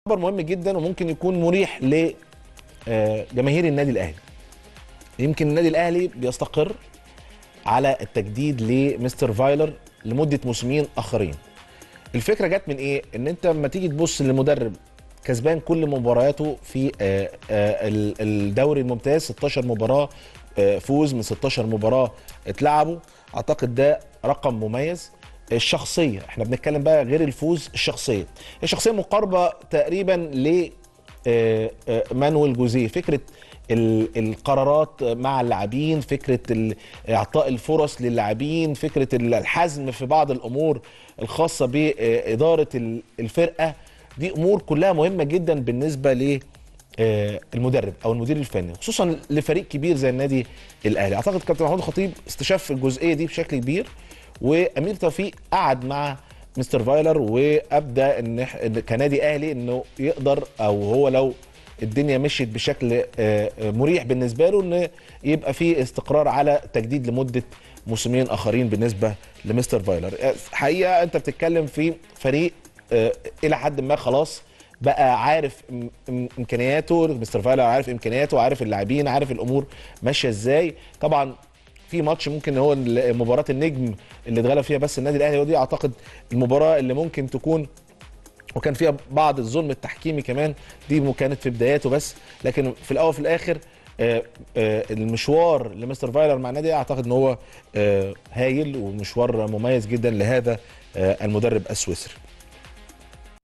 خبر مهم جدا وممكن يكون مريح لجماهير النادي الاهلي يمكن النادي الاهلي بيستقر على التجديد لمستر فايلر لمده موسمين اخرين الفكره جت من ايه ان انت لما تيجي تبص للمدرب كسبان كل مبارياته في آه، آه، ال- الدوري الممتاز 16 مباراه آه، فوز من 16 مباراه اتلعبوا اعتقد ده رقم مميز الشخصيه احنا بنتكلم بقى غير الفوز الشخصيه الشخصيه مقاربه تقريبا ل آه، آه، مانويل جوزيه فكره ال- القرارات مع اللاعبين فكره ال- اعطاء الفرص للاعبين فكره ال- الحزم في بعض الامور الخاصه باداره ال- الفرقه دي امور كلها مهمه جدا بالنسبه ل آه، المدرب او المدير الفني خصوصا لفريق كبير زي النادي الاهلي اعتقد كابتن محمود الخطيب استشف الجزئيه دي بشكل كبير وامير توفيق قعد مع مستر فايلر وابدا ان إح- إن كنادي اهلي انه يقدر او هو لو الدنيا مشيت بشكل آه، آه، مريح بالنسبه له ان يبقى في استقرار على تجديد لمده موسمين اخرين بالنسبه لمستر فايلر آه، حقيقه انت بتتكلم في فريق آه، الى حد ما خلاص بقى عارف إم- إم- امكانياته مستر فايلر عارف امكانياته عارف اللاعبين عارف الامور ماشيه ازاي طبعا في ماتش ممكن هو ال- مباراه النجم اللي اتغلب فيها بس النادي الاهلي ودي اعتقد المباراه اللي ممكن تكون وكان فيها بعض الظلم التحكيمي كمان دي كانت في بداياته بس لكن في الاول وفي الاخر آه، آه، المشوار لمستر فايلر مع النادي اعتقد ان هو آه، هايل ومشوار مميز جدا لهذا آه، المدرب السويسري